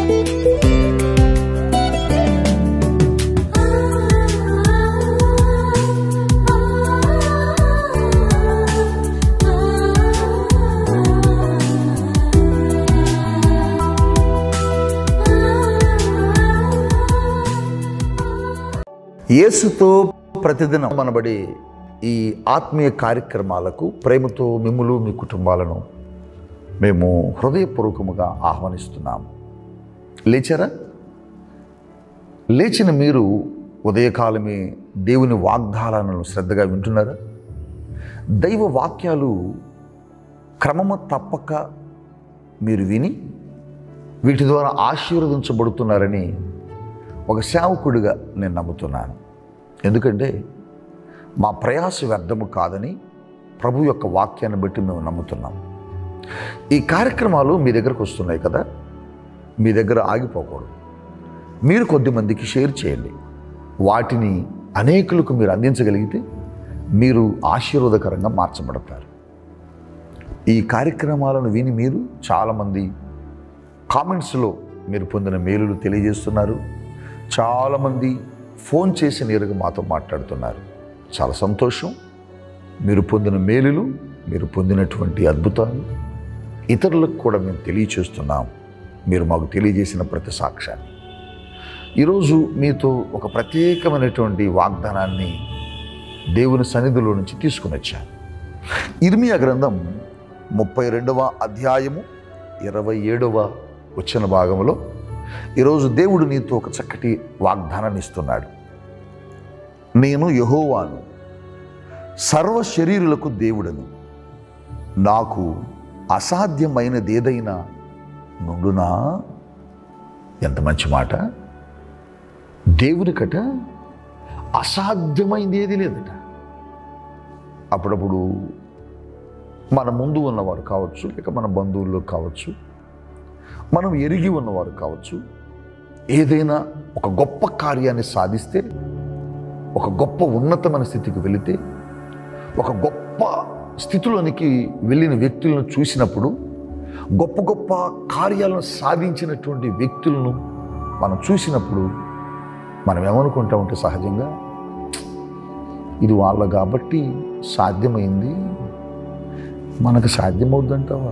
యేసుతో ప్రతిదినం మనబడి ఈ ఆత్మీయ కార్యక్రమాలకు ప్రేమతో మిమ్ములు మీ కుటుంబాలను మేము హృదయపూర్వకముగా ఆహ్వానిస్తున్నాం లేచారా లేచిన మీరు ఉదయకాలమే దేవుని వాగ్దానాలను శ్రద్ధగా వింటున్నారా దైవ వాక్యాలు క్రమము తప్పక మీరు విని వీటి ద్వారా ఆశీర్వదించబడుతున్నారని ఒక సేవకుడిగా నేను నమ్ముతున్నాను ఎందుకంటే మా ప్రయాస వ్యర్థము కాదని ప్రభు యొక్క వాక్యాన్ని బట్టి మేము నమ్ముతున్నాం ఈ కార్యక్రమాలు మీ దగ్గరకు వస్తున్నాయి కదా మీ దగ్గర ఆగిపోకూడదు మీరు కొద్దిమందికి షేర్ చేయండి వాటిని అనేకులకు మీరు అందించగలిగితే మీరు ఆశీర్వాదకరంగా మార్చబడతారు ఈ కార్యక్రమాలను విని మీరు చాలామంది కామెంట్స్లో మీరు పొందిన మేలులు తెలియజేస్తున్నారు చాలామంది ఫోన్ చేసి నేరుగా మాతో మాట్లాడుతున్నారు చాలా సంతోషం మీరు పొందిన మేలులు మీరు పొందినటువంటి అద్భుతాలు ఇతరులకు కూడా మేము తెలియచేస్తున్నాం మీరు మాకు తెలియజేసిన ప్రతి సాక్ష్యాన్ని ఈరోజు మీతో ఒక ప్రత్యేకమైనటువంటి వాగ్దానాన్ని దేవుని సన్నిధిలో నుంచి తీసుకుని వచ్చాను ఇర్మియా గ్రంథం ముప్పై రెండవ అధ్యాయము ఇరవై ఏడవ వచ్చిన భాగంలో ఈరోజు దేవుడు నీతో ఒక చక్కటి వాగ్దానాన్ని ఇస్తున్నాడు నేను యహోవాను సర్వ శరీరులకు దేవుడను నాకు అసాధ్యమైనదేదైనా నుండునా ఎంత మంచి మాట దేవునికట అసాధ్యమైంది ఏది లేదట అప్పుడప్పుడు మన ముందు ఉన్నవారు కావచ్చు లేక మన బంధువుల్లో కావచ్చు మనం ఎరిగి ఉన్నవారు కావచ్చు ఏదైనా ఒక గొప్ప కార్యాన్ని సాధిస్తే ఒక గొప్ప ఉన్నతమైన స్థితికి వెళితే ఒక గొప్ప స్థితిలోనికి వెళ్ళిన వ్యక్తులను చూసినప్పుడు గొప్ప గొప్ప కార్యాలను సాధించినటువంటి వ్యక్తులను మనం చూసినప్పుడు మనం ఏమనుకుంటా ఉంటే సహజంగా ఇది వాళ్ళ కాబట్టి సాధ్యమైంది మనకు సాధ్యమవుద్దంటావా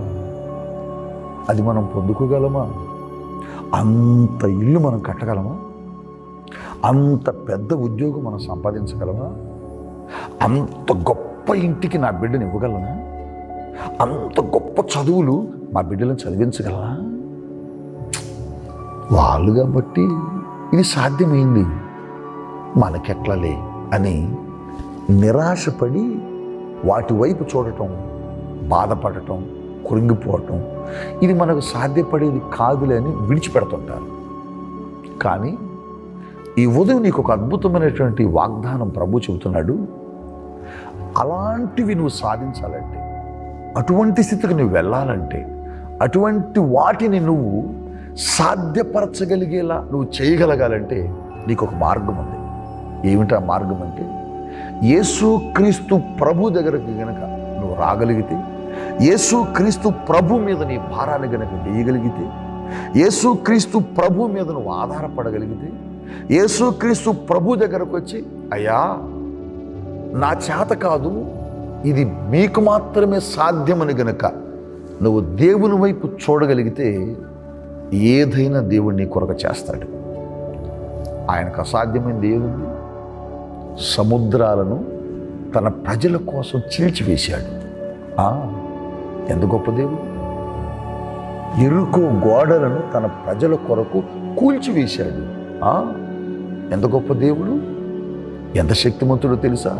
అది మనం పొందుకోగలమా అంత ఇల్లు మనం కట్టగలమా అంత పెద్ద ఉద్యోగం మనం సంపాదించగలమా అంత గొప్ప ఇంటికి నా బిడ్డను ఇవ్వగలనా అంత గొప్ప చదువులు మా బిడ్డలను చదివించగలనా వాళ్ళు కాబట్టి ఇది సాధ్యమైంది మనకెట్లలే అని నిరాశపడి వాటి వైపు చూడటం బాధపడటం కృంగిపోవటం ఇది మనకు సాధ్యపడేది కాదులే అని విడిచిపెడుతుంటారు కానీ ఈ ఉదయం నీకు ఒక అద్భుతమైనటువంటి వాగ్దానం ప్రభు చెబుతున్నాడు అలాంటివి నువ్వు సాధించాలంటే అటువంటి స్థితికి నువ్వు వెళ్ళాలంటే అటువంటి వాటిని నువ్వు సాధ్యపరచగలిగేలా నువ్వు చేయగలగాలంటే నీకు ఒక మార్గం ఉంది ఏమిటా మార్గం అంటే యేసుక్రీస్తు ప్రభు దగ్గరకు గనక నువ్వు రాగలిగితే యేసుక్రీస్తు ప్రభు మీద నీ భారాన్ని గనక వేయగలిగితే యేసుక్రీస్తు ప్రభు మీద నువ్వు ఆధారపడగలిగితే యేసుక్రీస్తు ప్రభు దగ్గరకు వచ్చి అయ్యా నా చేత కాదు ఇది మీకు మాత్రమే సాధ్యమని గనక నువ్వు దేవుని వైపు చూడగలిగితే ఏదైనా దేవుడు నీ కొరకు చేస్తాడు ఆయనకు అసాధ్యమైనది ఏముంది సముద్రాలను తన ప్రజల కోసం చీల్చివేశాడు ఆ, ఎంత గొప్ప దేవుడు ఎరుకు గోడలను తన ప్రజల కొరకు కూల్చివేశాడు ఆ, ఎంత గొప్ప దేవుడు ఎంత శక్తిమంతుడో తెలుసా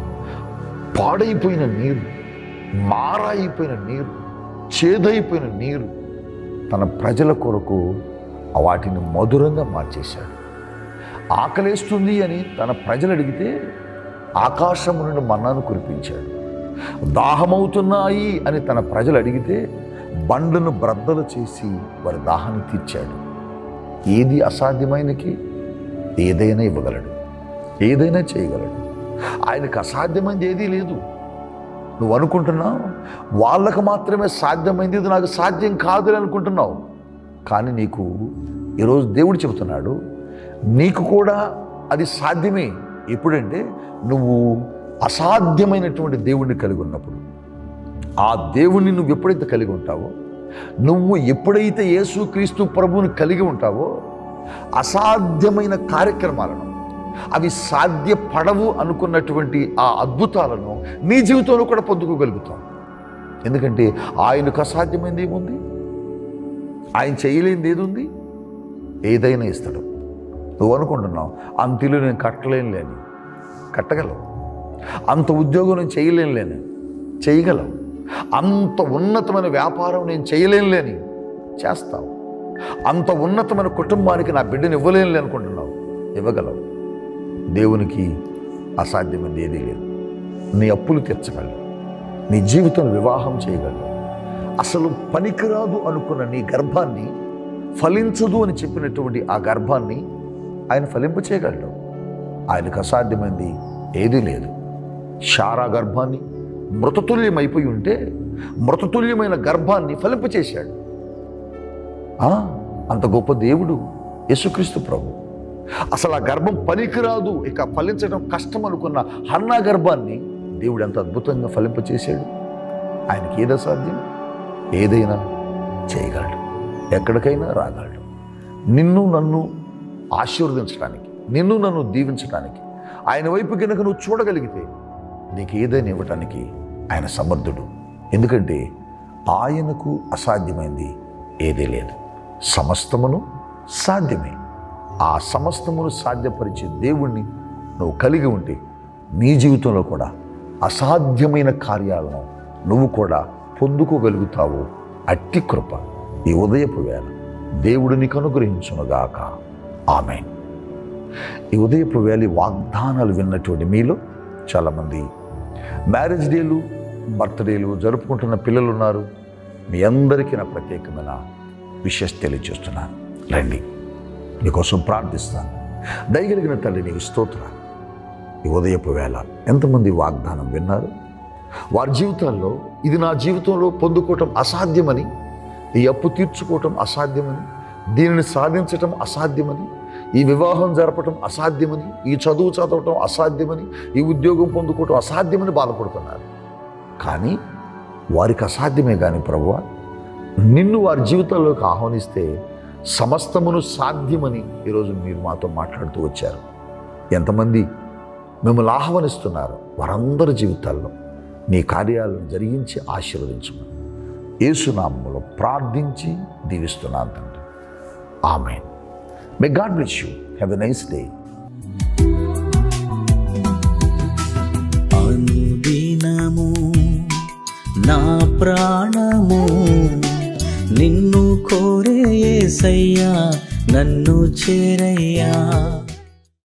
పాడైపోయిన నీరు మారాయిపోయిన నీరు చేదైపోయిన నీరు తన ప్రజల కొరకు వాటిని మధురంగా మార్చేశాడు ఆకలేస్తుంది అని తన ప్రజలు అడిగితే ఆకాశము నుండి మన్నాను కురిపించాడు దాహమవుతున్నాయి అని తన ప్రజలు అడిగితే బండను బ్రద్దలు చేసి వారి దాహాన్ని తీర్చాడు ఏది అసాధ్యమైనకి ఏదైనా ఇవ్వగలడు ఏదైనా చేయగలడు ఆయనకు అసాధ్యమైనది ఏదీ లేదు నువ్వు అనుకుంటున్నావు వాళ్ళకు మాత్రమే సాధ్యమైంది ఇది నాకు సాధ్యం కాదు అని అనుకుంటున్నావు కానీ నీకు ఈరోజు దేవుడు చెబుతున్నాడు నీకు కూడా అది సాధ్యమే ఎప్పుడంటే నువ్వు అసాధ్యమైనటువంటి దేవుణ్ణి కలిగి ఉన్నప్పుడు ఆ దేవుణ్ణి నువ్వు ఎప్పుడైతే కలిగి ఉంటావో నువ్వు ఎప్పుడైతే యేసుక్రీస్తు ప్రభువుని కలిగి ఉంటావో అసాధ్యమైన కార్యక్రమాలను అవి సాధ్యపడవు అనుకున్నటువంటి ఆ అద్భుతాలను నీ జీవితంలో కూడా పొందుకోగలుగుతాం ఎందుకంటే ఆయనకు అసాధ్యమైనది ఏముంది ఆయన చేయలేనిది ఏది ఉంది ఏదైనా ఇస్తాడు నువ్వు అనుకుంటున్నావు అంత ఇల్లు నేను కట్టలేను లేని కట్టగలవు అంత ఉద్యోగం నేను చేయలేను లేని చేయగలవు అంత ఉన్నతమైన వ్యాపారం నేను చేయలేను లేని చేస్తావు అంత ఉన్నతమైన కుటుంబానికి నా బిడ్డను ఇవ్వలేనులే అనుకుంటున్నావు ఇవ్వగలవు దేవునికి అసాధ్యమైనది ఏదీ లేదు నీ అప్పులు తీర్చగలవు నీ జీవితం వివాహం చేయగలవు అసలు పనికిరాదు అనుకున్న నీ గర్భాన్ని ఫలించదు అని చెప్పినటువంటి ఆ గర్భాన్ని ఆయన ఫలింప చేయగలడు ఆయనకు అసాధ్యమైంది ఏదీ లేదు శారా గర్భాన్ని మృతతుల్యమైపోయి ఉంటే మృతతుల్యమైన గర్భాన్ని ఫలింపచేశాడు ఆ, అంత గొప్ప దేవుడు యేసుక్రీస్తు ప్రభు అసలు ఆ గర్భం పనికిరాదు ఇక ఫలించడం కష్టం అనుకున్న హన్నా గర్భాన్ని దేవుడు ఎంత అద్భుతంగా ఫలింపచేశాడు ఆయనకి ఏదో సాధ్యం ఏదైనా చేయగలడు ఎక్కడికైనా రాగలడు నిన్ను నన్ను ఆశీర్వదించడానికి నిన్ను నన్ను దీవించడానికి ఆయన వైపు కనుక నువ్వు చూడగలిగితే నీకు ఏదైనా ఇవ్వటానికి ఆయన సమర్థుడు ఎందుకంటే ఆయనకు అసాధ్యమైంది ఏదీ లేదు సమస్తమును సాధ్యమే ఆ సమస్తమును సాధ్యపరిచే దేవుణ్ణి నువ్వు కలిగి ఉంటే నీ జీవితంలో కూడా అసాధ్యమైన కార్యాలను నువ్వు కూడా పొందుకోగలుగుతావు అట్టి కృప ఈ ఉదయపు వేళ దేవుడు నీకు అనుగ్రహించునుగాక ఆమె ఈ ఉదయపు వేళ ఈ వాగ్దానాలు విన్నటువంటి మీలో చాలామంది మ్యారేజ్ డేలు బర్త్డేలు జరుపుకుంటున్న పిల్లలు ఉన్నారు మీ అందరికీ నా ప్రత్యేకమైన విషెస్ తెలియజేస్తున్నాను రండి మీకోసం ప్రార్థిస్తాను దయగలిగిన తల్లి నీకు స్తోత్రాలు ఈ ఉదయపు వేళ ఎంతమంది వాగ్దానం విన్నారు వారి జీవితాల్లో ఇది నా జీవితంలో పొందుకోవటం అసాధ్యమని ఈ అప్పు తీర్చుకోవటం అసాధ్యమని దీనిని సాధించటం అసాధ్యమని ఈ వివాహం జరపటం అసాధ్యమని ఈ చదువు చదవటం అసాధ్యమని ఈ ఉద్యోగం పొందుకోవటం అసాధ్యమని బాధపడుతున్నారు కానీ వారికి అసాధ్యమే కానీ ప్రభువ నిన్ను వారి జీవితాల్లోకి ఆహ్వానిస్తే సమస్తమును సాధ్యమని ఈరోజు మీరు మాతో మాట్లాడుతూ వచ్చారు ఎంతమంది మిమ్మల్ని ఆహ్వానిస్తున్నారు వారందరి జీవితాల్లో నీ కార్యాలను జరిగించి ఆశీర్వదించమని ఏసునామంలో ప్రార్థించి దీవిస్తున్నాను తండ్రి ఆమె may God bless you have a nice day అనుదినము నా ప్రాణము నిన్ను కోరే యేసయ్యా నన్ను చేరయ్యా